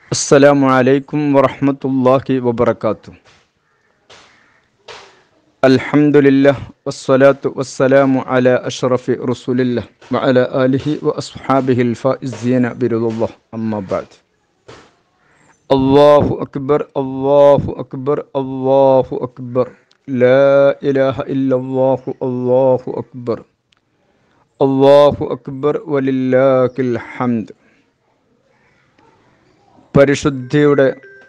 السلام عليكم ورحمة الله وبركاته الحمد لله والصلاة والسلام على أشرف رسول الله وعلى آله وأصحابه الفائزين برضا الله أما بعد الله أكبر الله أكبر الله أكبر لا إله إلا الله الله أكبر الله أكبر ولله الحمد പരിശുദ്ധിയുടെ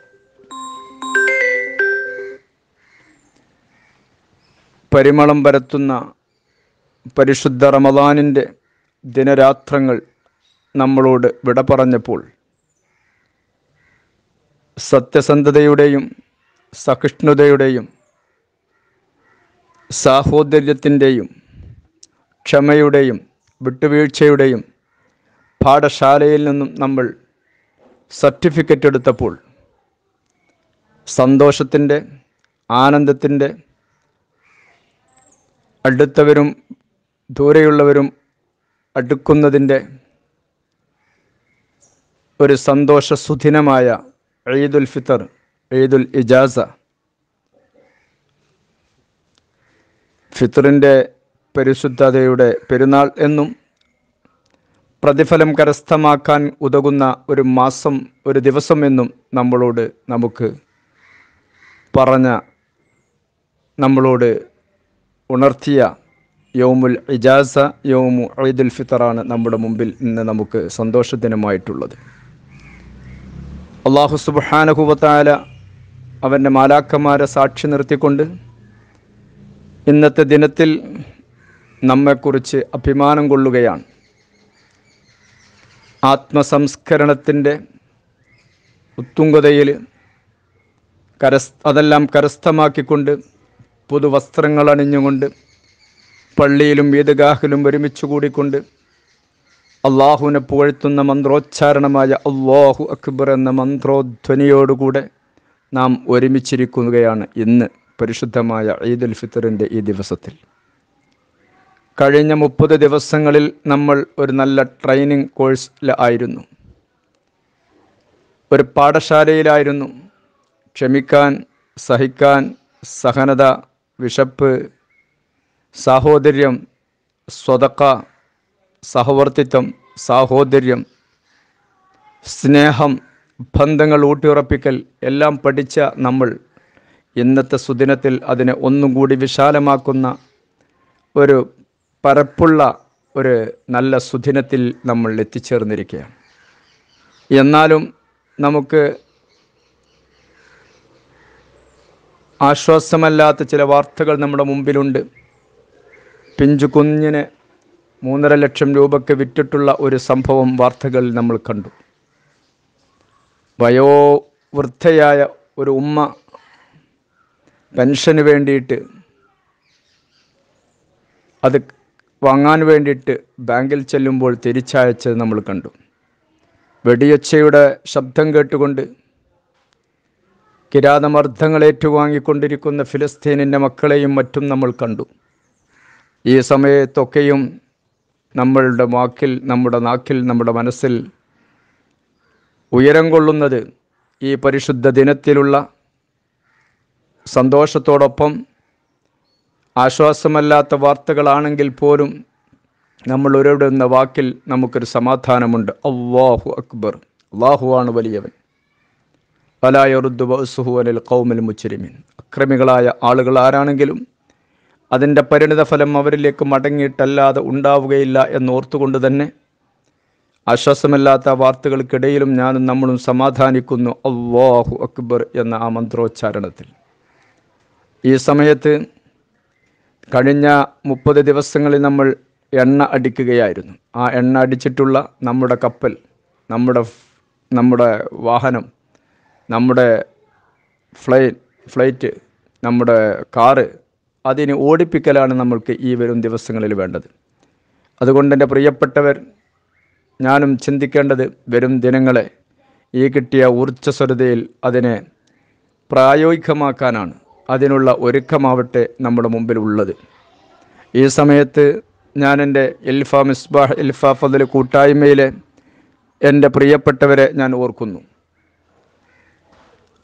പരിമളം പരത്തുന്ന പരിശുദ്ധ റമദാനിൻ്റെ ദിനരാത്രങ്ങൾ നമ്മളോട് വിട പറഞ്ഞപ്പോൾ സത്യസന്ധതയുടെയും സഹിഷ്ണുതയുടെയും സാഹോദര്യത്തിൻ്റെയും ക്ഷമയുടെയും വിട്ടുവീഴ്ചയുടെയും പാഠശാലയിൽ നിന്നും നമ്മൾ സർട്ടിഫിക്കറ്റ് എടുത്തപ്പോൾ സന്തോഷത്തിൻ്റെ ആനന്ദത്തിൻ്റെ അടുത്തവരും ദൂരെയുള്ളവരും അടുക്കുന്നതിൻ്റെ ഒരു സന്തോഷ സുദിനമായ ഈദുൽ ഫിത്തർ ഈദുൽ ഇജാസ ഫിത്തറിൻ്റെ പരിശുദ്ധതയുടെ പെരുന്നാൾ എന്നും പ്രതിഫലം കരസ്ഥമാക്കാൻ ഉതകുന്ന ഒരു മാസം ഒരു ദിവസം എന്നും നമ്മളോട് നമുക്ക് പറഞ്ഞ നമ്മളോട് ഉണർത്തിയ യൗമുൽ ഇജാസ യൗമു ഈദുൽ ഫിത്തറാണ് നമ്മുടെ മുമ്പിൽ ഇന്ന് നമുക്ക് സന്തോഷദിനമായിട്ടുള്ളത് അള്ളാഹു സുബാനഹുവത്താല അവൻ്റെ മാലാക്കന്മാരെ സാക്ഷി നിർത്തിക്കൊണ്ട് ഇന്നത്തെ ദിനത്തിൽ നമ്മെക്കുറിച്ച് അഭിമാനം കൊള്ളുകയാണ് ആത്മസംസ്കരണത്തിൻ്റെ ഉത്തുംഗതയിൽ കരസ് അതെല്ലാം കരസ്ഥമാക്കിക്കൊണ്ട് പുതുവസ്ത്രങ്ങൾ അണിഞ്ഞുകൊണ്ട് പള്ളിയിലും ഈദ്ഗാഹിലും ഒരുമിച്ച് കൂടിക്കൊണ്ട് അള്ളാഹുവിനെ പുകഴ്ത്തുന്ന മന്ത്രോച്ചാരണമായ അള്ളാഹു അക്ബർ എന്ന മന്ത്രോധ്വനിയോടുകൂടെ നാം ഒരുമിച്ചിരിക്കുകയാണ് ഇന്ന് പരിശുദ്ധമായ ഈദുൽ ഫിത്തറിൻ്റെ ഈ ദിവസത്തിൽ കഴിഞ്ഞ മുപ്പത് ദിവസങ്ങളിൽ നമ്മൾ ഒരു നല്ല ട്രെയിനിങ് കോഴ്സിൽ ആയിരുന്നു ഒരു പാഠശാലയിലായിരുന്നു ക്ഷമിക്കാൻ സഹിക്കാൻ സഹനത വിശപ്പ് സാഹോദര്യം സ്വതക്ക സഹവർത്തിത്വം സാഹോദര്യം സ്നേഹം ബന്ധങ്ങൾ ഊട്ടിയുറപ്പിക്കൽ എല്ലാം പഠിച്ച നമ്മൾ ഇന്നത്തെ സുദിനത്തിൽ അതിനെ ഒന്നും കൂടി വിശാലമാക്കുന്ന ഒരു പരപ്പുള്ള ഒരു നല്ല സുദിനത്തിൽ നമ്മൾ എത്തിച്ചേർന്നിരിക്കുകയാണ് എന്നാലും നമുക്ക് ആശ്വാസമല്ലാത്ത ചില വാർത്തകൾ നമ്മുടെ മുമ്പിലുണ്ട് പിഞ്ചു കുഞ്ഞിന് മൂന്നര ലക്ഷം രൂപയ്ക്ക് വിറ്റിട്ടുള്ള ഒരു സംഭവം വാർത്തകളിൽ നമ്മൾ കണ്ടു വയോവൃദ്ധയായ ഒരു ഉമ്മ പെൻഷന് വേണ്ടിയിട്ട് അത് വാങ്ങാൻ വേണ്ടിയിട്ട് ബാങ്കിൽ ചെല്ലുമ്പോൾ തിരിച്ചയച്ചത് നമ്മൾ കണ്ടു വെടിയൊച്ചയുടെ ശബ്ദം കേട്ടുകൊണ്ട് കിരാതമർദ്ദങ്ങൾ ഏറ്റുവാങ്ങിക്കൊണ്ടിരിക്കുന്ന ഫിലിസ്തീനിൻ്റെ മക്കളെയും മറ്റും നമ്മൾ കണ്ടു ഈ സമയത്തൊക്കെയും നമ്മളുടെ വാക്കിൽ നമ്മുടെ നാക്കിൽ നമ്മുടെ മനസ്സിൽ ഉയരം കൊള്ളുന്നത് ഈ പരിശുദ്ധ ദിനത്തിലുള്ള സന്തോഷത്തോടൊപ്പം ആശ്വാസമല്ലാത്ത വാർത്തകളാണെങ്കിൽ പോലും നമ്മൾ ഉരുവിടുന്ന വാക്കിൽ നമുക്കൊരു സമാധാനമുണ്ട് അള്ളാഹു അക്ബർ അള്ളാഹുവാണ് വലിയവൻ പലായൊറുദ്ദു ബസുഹു അനിൽ കൗമിൽ മുച്ചുരിമീൻ അക്രമികളായ ആളുകൾ ആരാണെങ്കിലും അതിൻ്റെ പരിണിത ഫലം അവരിലേക്ക് മടങ്ങിയിട്ടല്ലാതെ ഉണ്ടാവുകയില്ല എന്നോർത്തുകൊണ്ട് തന്നെ ആശ്വാസമില്ലാത്ത വാർത്തകൾക്കിടയിലും ഞാനും നമ്മളും സമാധാനിക്കുന്നു അള്ളാഹു അക്ബർ എന്ന ആ മന്ത്രോച്ചാരണത്തിൽ ഈ സമയത്ത് കഴിഞ്ഞ മുപ്പത് ദിവസങ്ങളിൽ നമ്മൾ എണ്ണ അടിക്കുകയായിരുന്നു ആ എണ്ണ അടിച്ചിട്ടുള്ള നമ്മുടെ കപ്പൽ നമ്മുടെ നമ്മുടെ വാഹനം നമ്മുടെ ഫ്ലൈ ഫ്ലൈറ്റ് നമ്മുടെ കാറ് അതിനെ ഓടിപ്പിക്കലാണ് നമ്മൾക്ക് ഈ വരും ദിവസങ്ങളിൽ വേണ്ടത് അതുകൊണ്ട് എൻ്റെ പ്രിയപ്പെട്ടവർ ഞാനും ചിന്തിക്കേണ്ടത് വരും ദിനങ്ങളെ ഈ കിട്ടിയ ഊർജ്ജസ്വരതയിൽ അതിനെ പ്രായോഗികമാക്കാനാണ് അതിനുള്ള ഒരുക്കമാവട്ടെ നമ്മുടെ മുമ്പിൽ ഉള്ളത് ഈ സമയത്ത് ഞാൻ എൻ്റെ ഇൽഫ മിസ്ബാഹ് ഇൽഫ ഫضൽ കൂട്ടായ്മയിലെ എൻ്റെ പ്രിയപ്പെട്ടവരെ ഞാൻ ഓർക്കുന്നു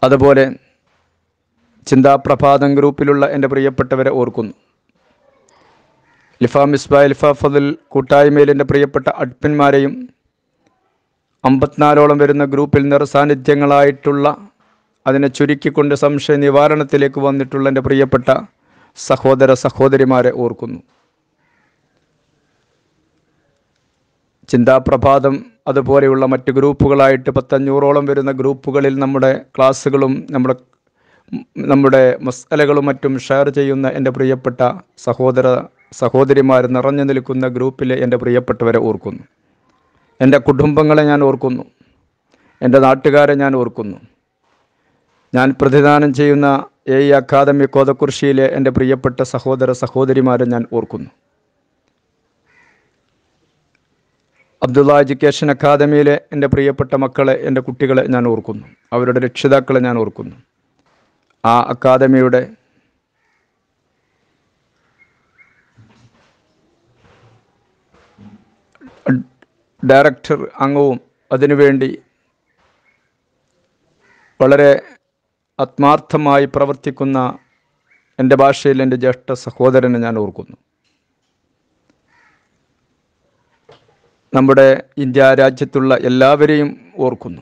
അതുപോലെ ചിന്താപ്രഭാതം ഗ്രൂപ്പിലുള്ള എൻ്റെ പ്രിയപ്പെട്ടവരെ ഓർക്കുന്നു ലിഫ മിസ്ബ ലിഫ ഫതിൽ കൂട്ടായ്മയിൽ എൻ്റെ പ്രിയപ്പെട്ട അഡ്മിന്മാരെയും അമ്പത്തിനാലോളം വരുന്ന ഗ്രൂപ്പിൽ നിറസാന്നിധ്യങ്ങളായിട്ടുള്ള അതിനെ ചുരുക്കിക്കൊണ്ട് സംശയ നിവാരണത്തിലേക്ക് വന്നിട്ടുള്ള എൻ്റെ പ്രിയപ്പെട്ട സഹോദര സഹോദരിമാരെ ഓർക്കുന്നു ചിന്താപ്രഭാതം അതുപോലെയുള്ള മറ്റ് ഗ്രൂപ്പുകളായിട്ട് പത്തഞ്ഞൂറോളം വരുന്ന ഗ്രൂപ്പുകളിൽ നമ്മുടെ ക്ലാസ്സുകളും നമ്മുടെ നമ്മുടെ മസലകളും മറ്റും ഷെയർ ചെയ്യുന്ന എൻ്റെ പ്രിയപ്പെട്ട സഹോദര സഹോദരിമാർ നിറഞ്ഞു നിൽക്കുന്ന ഗ്രൂപ്പിലെ എൻ്റെ പ്രിയപ്പെട്ടവരെ ഓർക്കുന്നു എൻ്റെ കുടുംബങ്ങളെ ഞാൻ ഓർക്കുന്നു എൻ്റെ നാട്ടുകാരെ ഞാൻ ഓർക്കുന്നു ഞാൻ പ്രതിദാനം ചെയ്യുന്ന എ ഇ അക്കാദമി കോതക്കുർശിയിലെ എൻ്റെ പ്രിയപ്പെട്ട സഹോദര സഹോദരിമാരെ ഞാൻ ഓർക്കുന്നു അബ്ദുള്ള എഡ്യൂക്കേഷൻ അക്കാദമിയിലെ എൻ്റെ പ്രിയപ്പെട്ട മക്കളെ എൻ്റെ കുട്ടികളെ ഞാൻ ഓർക്കുന്നു അവരുടെ രക്ഷിതാക്കളെ ഞാൻ ഓർക്കുന്നു ആ അക്കാദമിയുടെ ഡയറക്ടർ അംഗവും അതിനുവേണ്ടി വളരെ ആത്മാർത്ഥമായി പ്രവർത്തിക്കുന്ന എൻ്റെ ഭാഷയിൽ എൻ്റെ ജ്യേഷ്ഠ സഹോദരനെ ഞാൻ ഓർക്കുന്നു നമ്മുടെ ഇന്ത്യ രാജ്യത്തുള്ള എല്ലാവരെയും ഓർക്കുന്നു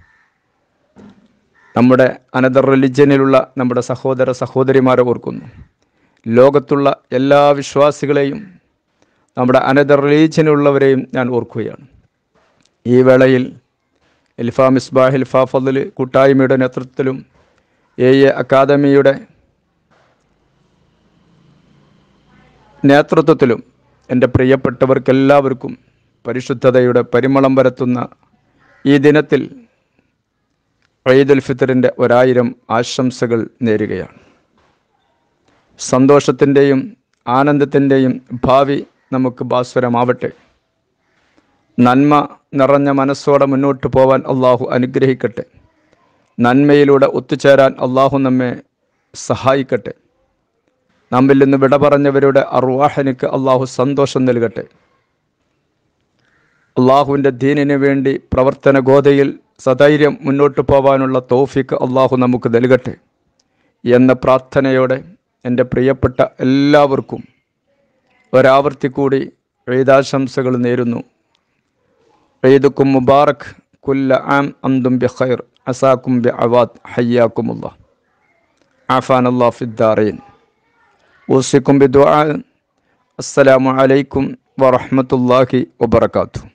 നമ്മുടെ അനദർ റിലിജ്യനിലുള്ള നമ്മുടെ സഹോദര സഹോദരിമാരെ ഓർക്കുന്നു ലോകത്തുള്ള എല്ലാ വിശ്വാസികളെയും നമ്മുടെ അനദർ റിലീജിയനുള്ളവരെയും ഞാൻ ഓർക്കുകയാണ് ഈ വേളയിൽ ഇൽഫ മിസ്ബാഹ് ഇൽഫ ഫضൽ കൂട്ടായ്മയുടെ നേതൃത്വത്തിലും എ എ അക്കാദമിയുടെ നേതൃത്വത്തിലും എൻ്റെ പ്രിയപ്പെട്ടവർക്കെല്ലാവർക്കും പരിശുദ്ധതയുടെ പരിമളം പരത്തുന്ന ഈ ദിനത്തിൽ ഈദുൽ ഫിത്തറിൻ്റെ ഒരായിരം ആശംസകൾ നേരുകയാണ് സന്തോഷത്തിൻ്റെയും ആനന്ദത്തിൻ്റെയും ഭാവി നമുക്ക് ഭാസ്വരമാവട്ടെ നന്മ നിറഞ്ഞ മനസ്സോടെ മുന്നോട്ട് പോവാൻ അള്ളാഹു അനുഗ്രഹിക്കട്ടെ നന്മയിലൂടെ ഒത്തുചേരാൻ അള്ളാഹു നമ്മെ സഹായിക്കട്ടെ നമ്മിൽ നിന്ന് വിട പറഞ്ഞവരുടെ അറുവാഹനിക്ക് അള്ളാഹു സന്തോഷം നൽകട്ടെ അള്ളാഹുവിൻ്റെ ദീനിന് വേണ്ടി പ്രവർത്തന ഗോതയിൽ സധൈര്യം മുന്നോട്ട് പോകാനുള്ള തോഫിക്ക് അള്ളാഹു നമുക്ക് നൽകട്ടെ എന്ന പ്രാർത്ഥനയോടെ എൻ്റെ പ്രിയപ്പെട്ട എല്ലാവർക്കും ഒരാവർത്തി കൂടി ഈദാശംസകൾ നേരുന്നു ഈദുക്കും മുബാറക് കുല്ല ആം അംദും ബി ഖൈർ അസാക്കും ബി അവാദ് ഹയ്യാക്കുമുള്ള ആഫാൻ അള്ളാഹ് ഫിദ്ദാറീൻ ഊസിക്കും ബി ദുആ അസ്സലാമു അലൈക്കും വറഹ്മത്തുള്ളാഹി വബറകാതുഹു